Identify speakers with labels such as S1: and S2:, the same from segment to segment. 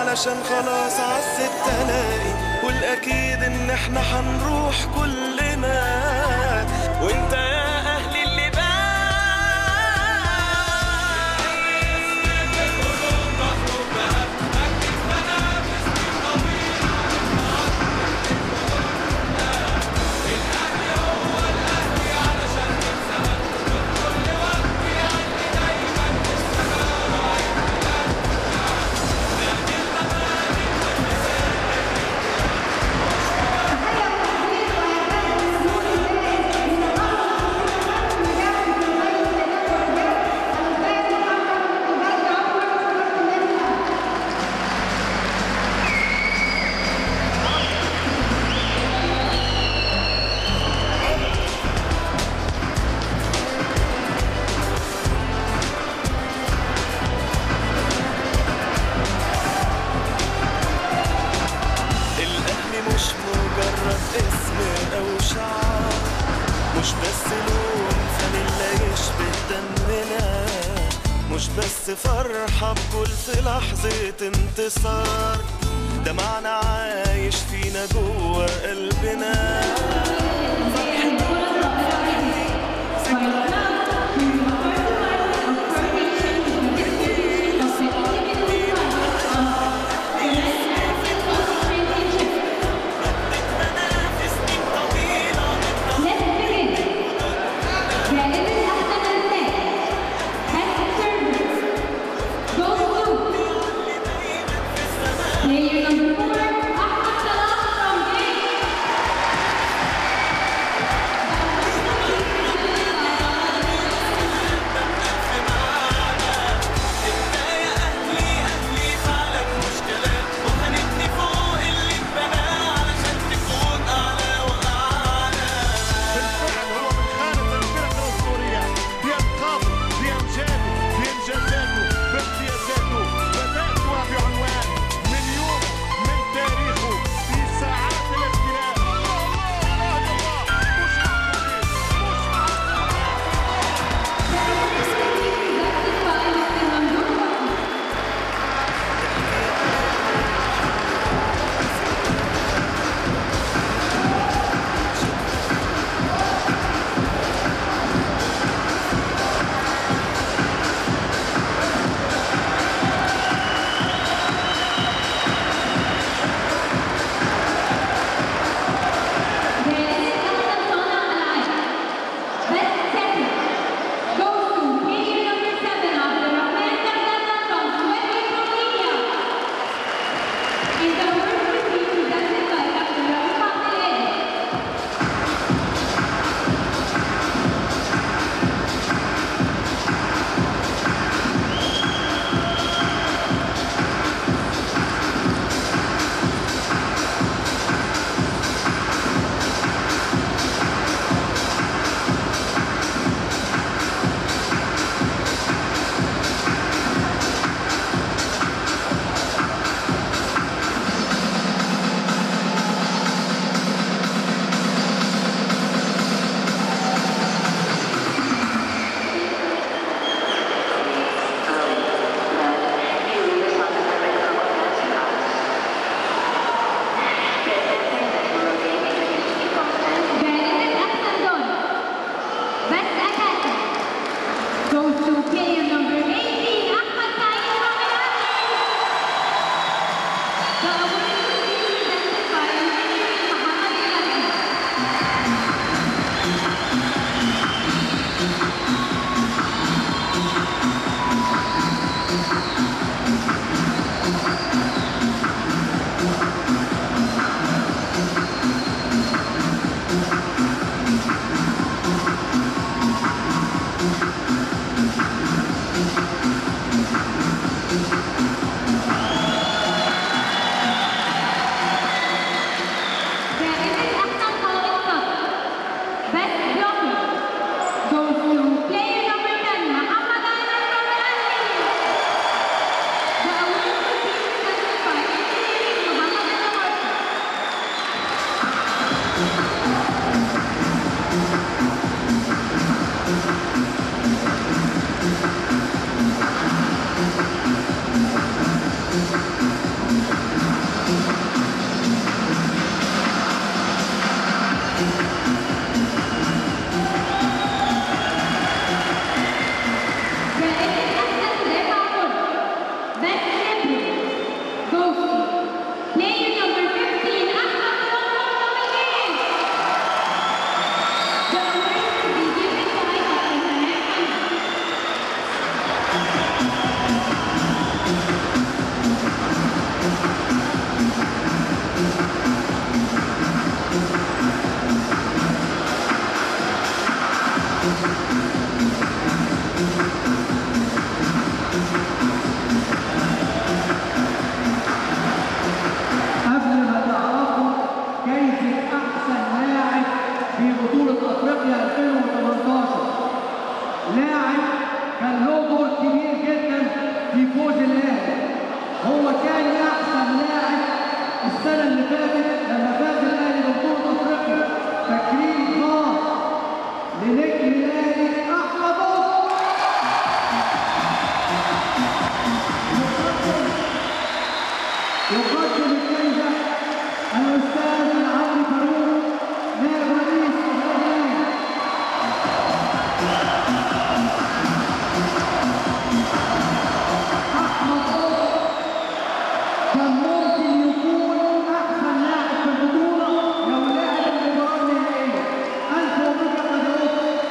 S1: علشان خلاص عالست تلاقي والاكيد ان احنا هنروح كلنا وانت يا اهلي اللي الأهلي مش مجرد اسم أو شعار مش بس لون فانيلا يشبه دمنا مش بس فرحة بكل في لحظة انتصار ده معنى عايش فينا جوه قلبنا
S2: Player number four, Ahmad Salah from Greece.
S3: بالفعل هو من خانة الفرق الأسطورية بألقابه بأمجاده بإنجازاته بامتيازاته بدأتها بعنوان من يوم من تاريخه في ساعات الاختلاف الله الله الله الله مش معقولين مش معقولين
S2: Goes to player number 18, Ahmad Saeed from Iraq. The award will be presented by Engineer Muhammad Yassin.
S3: Thank
S4: يقدم الجائزة الأستاذ العلي فاروق نائب رئيس الأهلي أحمد قطب كان ممكن يكون أحسن لاعب في البطولة لو لعب المباراة النهائية ألف مبروك يا أحمد قطب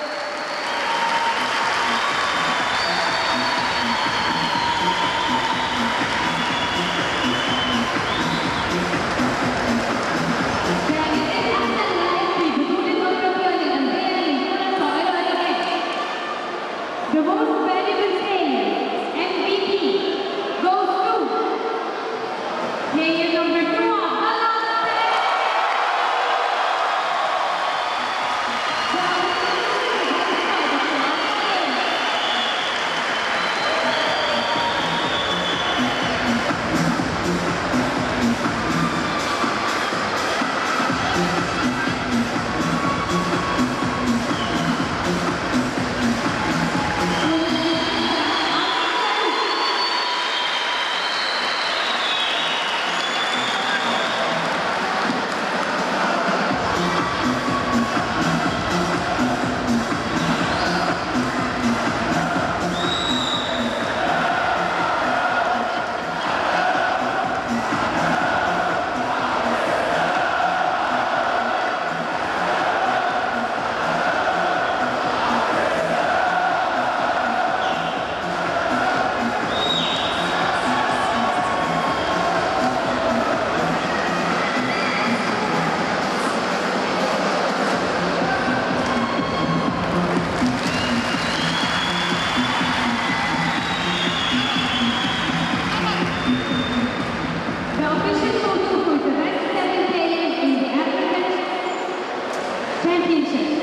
S2: جائزة أحسن لاعب في بطولة أفريقيا للأندية للكرة الطائرة للرجال. The most valuable player MVP goes to player number two Abdallah The official photo for the best seven players in the African Championship.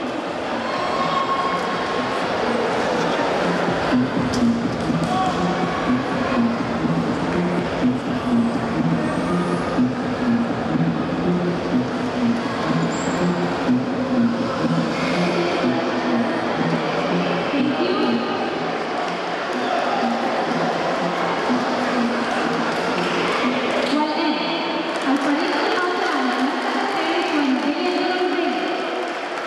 S2: Thank you. والآن الفريق الحاصل على المركز الثالث والميدالية البرونزية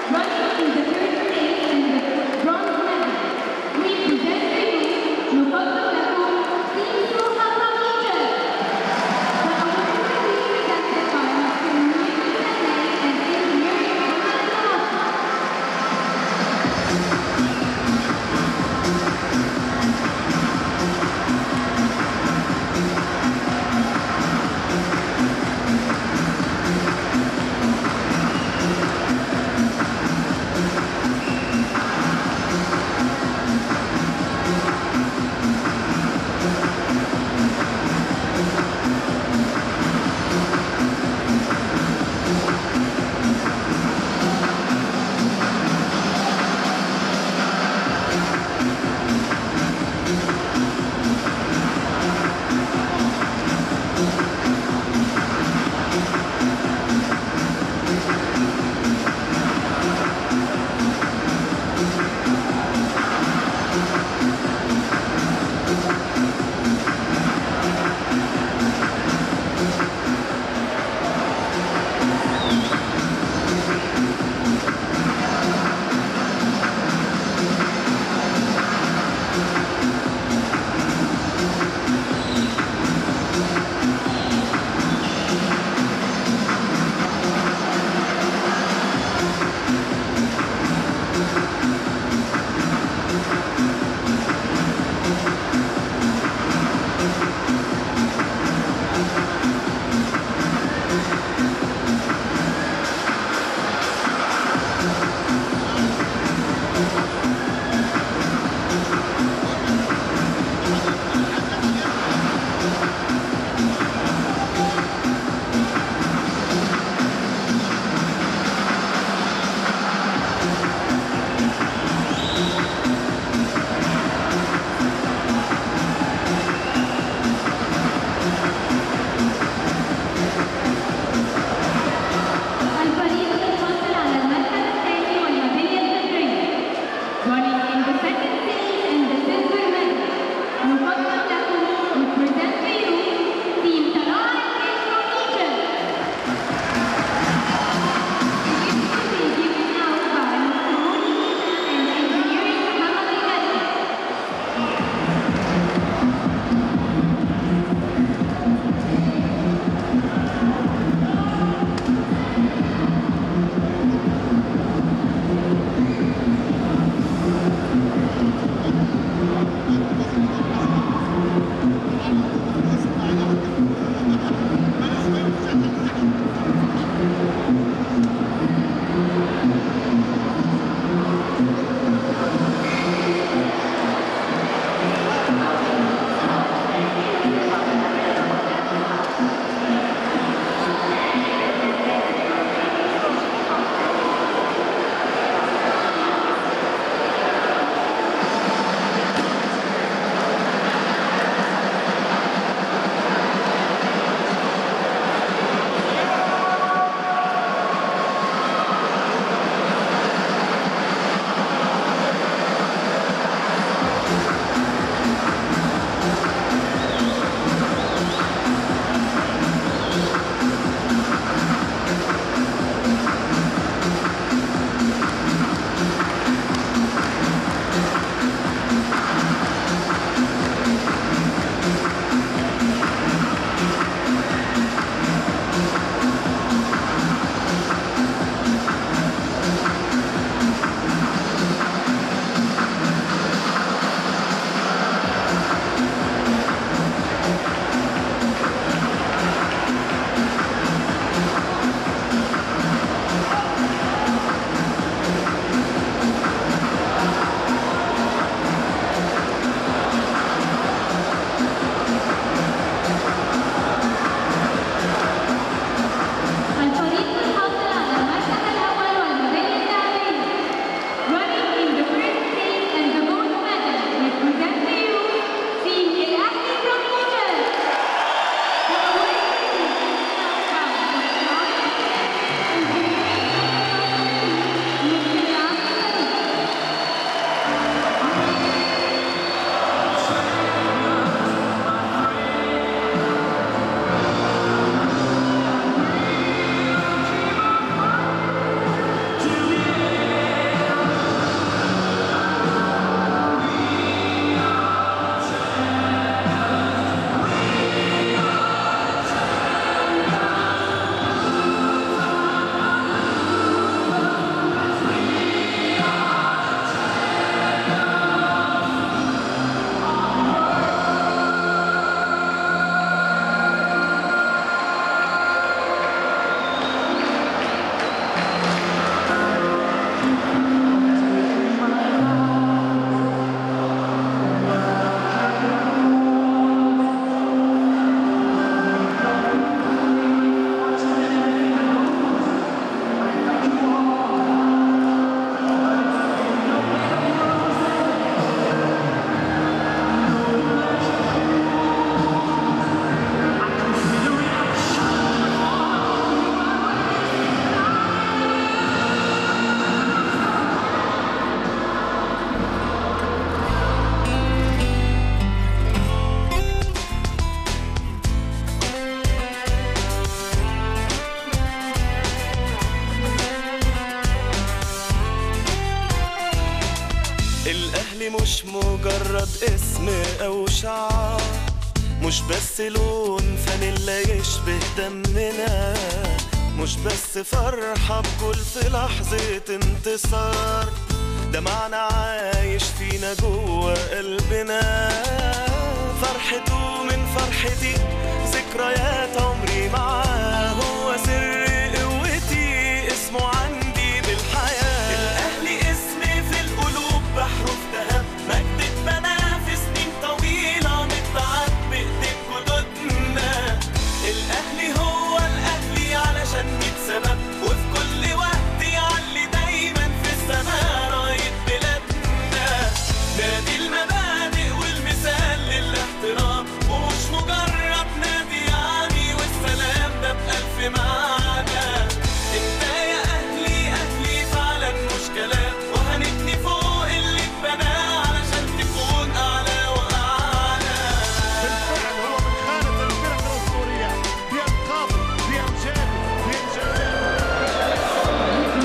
S1: الاهلي مش مجرد اسم او شعار مش بس لون فانيلا يشبه دمنا مش بس فرحة بكل في لحظة انتصار ده معنى عايش فينا جوه قلبنا فرحته من فرحتي ذكريات عمري معاه هو سر قوتي اسمه عندي بالحياة الأهلي اسمي في القلوب بحرف ذهب مجد اتبنى في سنين طويلة متعب بإيدين جدودنا الأهلي هو الأهلي علشان ميت سبب وفي كل وقت يعلي دايما في السماء راية بلادنا نادي المبادئ والمثال للاحترام ومش مجرد نادي يعني والسلام ده بألف معنى انت يا أهلي أهلي فعلا مش كلام وهنبني فوق اللي اتبنى علشان تكون أعلى وأعلى
S3: بالفعل هو من خانة الفرق الأسطورية بألقابه بأمجاده بإنجازاته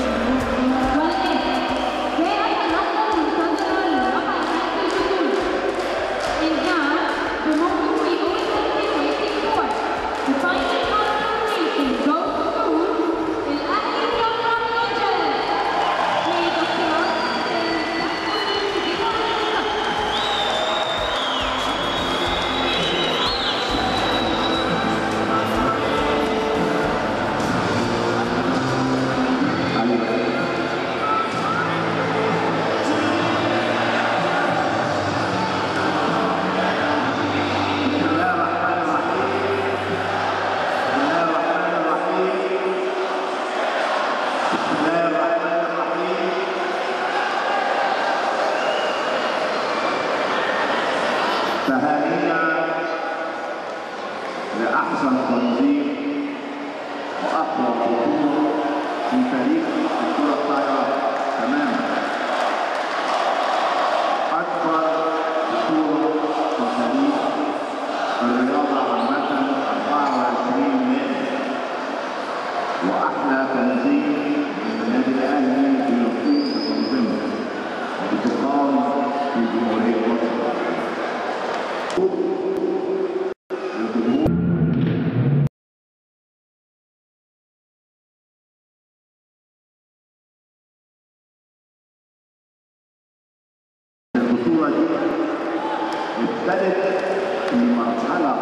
S5: تهانينا لأحسن تنظيم وأقوى بطولة في تاريخ الكرة الطايرة تماما أكبر بطولة في تاريخ الرياضة عامة 24 نادي وأحلى تنظيم من النادي الأهلي في يقيم بتنظيمه وبتقام في جمهورية مصر البطولة دي ابتدت في مرحلة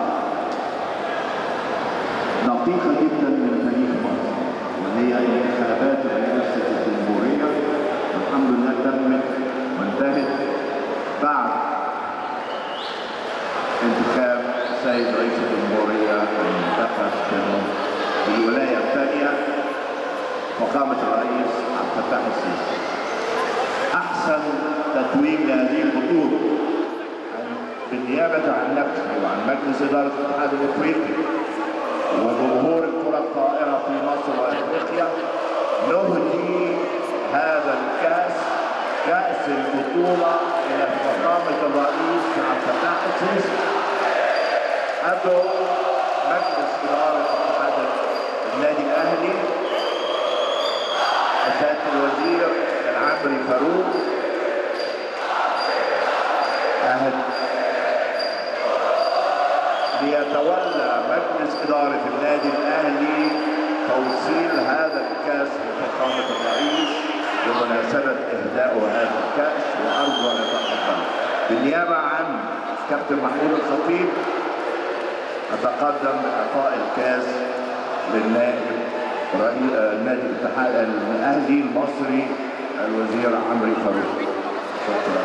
S5: دقيقة جدا من تاريخ مصر وهي انتخابات رئاسة الجمهورية الحمد لله تمت وانتهت بعد انتخاب السيد رئيس الجمهورية المنتخب في الولاية الثانية وقامة الرئيس عبد الفتاح السيسي أحسن تتويج لهذه البطولة بالنيابة عن نفسي وعن مجلس إدارة الاتحاد الأفريقي وجمهور الكرة الطائرة في مصر وأفريقيا نهدي هذا الكأس كأس البطولة إلى فخامة الرئيس عبد الفتاح السيسي أدعو مجلس إدارة اتحاد النادي الأهلي سيادة الوزير العمري فاروق أهل ليتولى مجلس إدارة النادي الأهلي توصيل هذا الكأس لفخامة الرئيس بمناسبة إهداء هذا الكأس وأرجو أن يتقبله. بالنيابة عن كابتن محمود الخطيب أتقدم بإعطاء الكأس للنائب رئيس النادي الاتحاد الأهلي المصري الوزير عمرو فاروق. شكرا.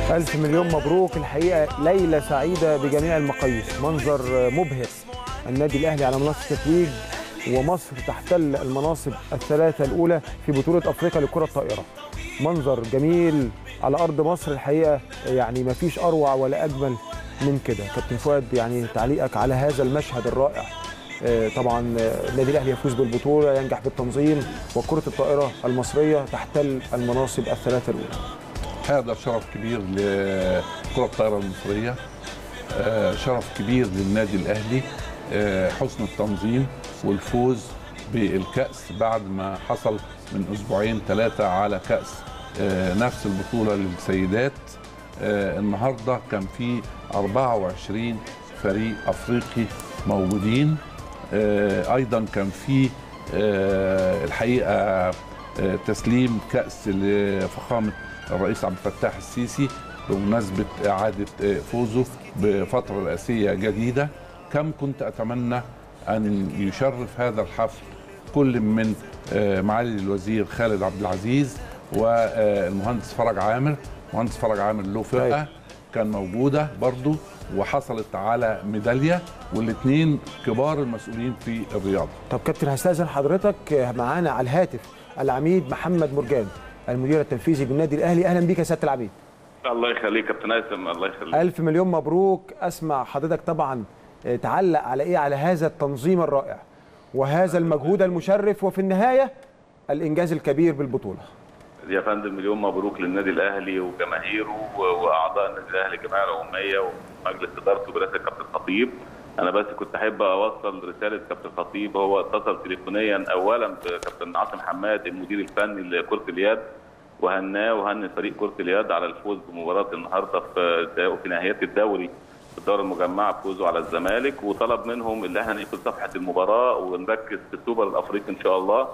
S6: ألف مليون مبروك الحقيقة ليلة سعيدة بجميع المقاييس منظر مبهر النادي الأهلي على منصة التتويج ومصر تحتل المناصب الثلاثة الأولى في بطولة أفريقيا لكرة الطائرة منظر جميل على أرض مصر الحقيقة يعني ما فيش أروع ولا أجمل من كده كابتن فؤاد يعني تعليقك على هذا المشهد الرائع آه، طبعا آه، النادي الاهلي يفوز بالبطوله ينجح بالتنظيم وكره الطائره المصريه تحتل المناصب الثلاثه الاولى
S7: هذا شرف كبير لكرة الطائرة المصرية آه، شرف كبير للنادي الأهلي آه، حسن التنظيم والفوز بالكأس بعد ما حصل من أسبوعين ثلاثة على كأس آه، نفس البطولة للسيدات آه، النهاردة كان في 24 فريق أفريقي موجودين آه، أيضا كان في آه، الحقيقة آه، تسليم كأس لفخامة الرئيس عبد الفتاح السيسي بمناسبة إعادة آه، فوزه بفترة رئاسية جديدة كم كنت أتمنى أن يشرف هذا الحفل كل من آه، معالي الوزير خالد عبد العزيز والمهندس فرج عامر مهندس فرج عامر له
S6: أيوة.
S7: فرقة كان موجودة برضو وحصلت على ميدالية والاثنين كبار المسؤولين في الرياضة
S6: طب كابتن هستاذن حضرتك آه، معانا على الهاتف العميد محمد مرجان المدير التنفيذي بالنادي الاهلي اهلا بيك يا سياده العميد
S8: الله يخليك كابتن هيثم الله يخليك
S6: الف مليون مبروك اسمع حضرتك طبعا آه، تعلق على ايه على هذا التنظيم الرائع وهذا المجهود المشرف وفي النهايه الانجاز الكبير بالبطوله
S8: يا فندم مليون مبروك للنادي الاهلي وجماهيره و- واعضاء النادي الاهلي الجمعيه العموميه ومجلس ادارته برئاسه كابتن خطيب انا بس كنت احب اوصل رساله كابتن خطيب هو اتصل تليفونيا اولا بكابتن عاصم حماد المدير الفني لكره اليد وهناه وهن فريق كره اليد على الفوز بمباراه النهارده في في نهايه الدوري في الدوري المجمعه بفوزه على الزمالك وطلب منهم اللي احنا نقفل صفحه المباراه ونركز في السوبر الافريقي ان شاء الله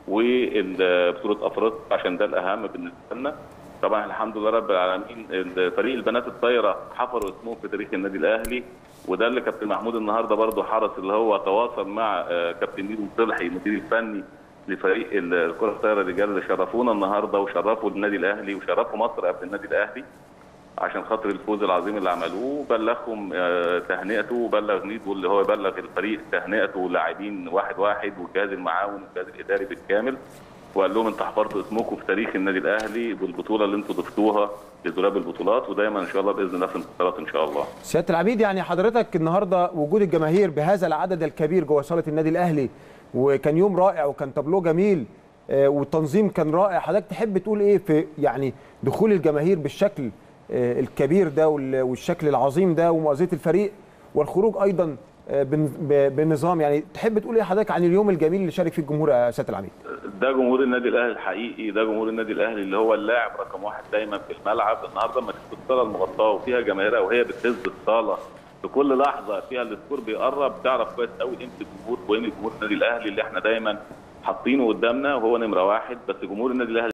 S8: وبطوله افريقيا عشان ده الاهم بالنسبه لنا طبعا الحمد لله رب العالمين فريق البنات الطايره حفروا اسمهم في تاريخ النادي الاهلي وده اللي كابتن محمود النهارده برضه حرص اللي هو تواصل مع آه، كابتن ميدو صلحي المدير الفني لفريق ال- الكره الطايره الرجال اللي شرفونا النهارده وشرفوا النادي الاهلي وشرفوا مصر قبل النادي الاهلي عشان خاطر الفوز العظيم اللي عملوه بلغهم آه، تهنئته وبلغ ميدو اللي هو يبلغ الفريق تهنئته واللاعبين واحد واحد والجهاز المعاون والجهاز الاداري بالكامل وقال لهم انتوا حفرتوا اسمكم في تاريخ النادي الاهلي بالبطوله اللي انتوا ضفتوها لدولاب البطولات ودايما ان شاء الله باذن الله في انتصارات ان شاء الله.
S6: سياده العميد يعني حضرتك النهارده وجود الجماهير بهذا العدد الكبير جوه صاله النادي الاهلي وكان يوم رائع وكان تابلو جميل آه، والتنظيم كان رائع حضرتك تحب تقول ايه في يعني دخول الجماهير بالشكل آه، الكبير ده وال- والشكل العظيم ده ومؤازره الفريق والخروج ايضا آه، بن- ب- بنظام يعني تحب تقول ايه حضرتك عن اليوم الجميل اللي شارك فيه الجمهور يا سياده العميد
S8: ده جمهور النادي الاهلي الحقيقي ده جمهور النادي الاهلي اللي هو اللاعب رقم واحد دايما في الملعب النهارده لما تشوف الصاله المغطاه وفيها جماهيرها وهي بتهز الصاله في كل لحظه فيها السكور بيقرب تعرف كويس قوي قيمه الجمهور وقيمه جمهور النادي الاهلي اللي احنا دايما حاطينه قدامنا وهو نمره واحد بس جمهور النادي الاهلي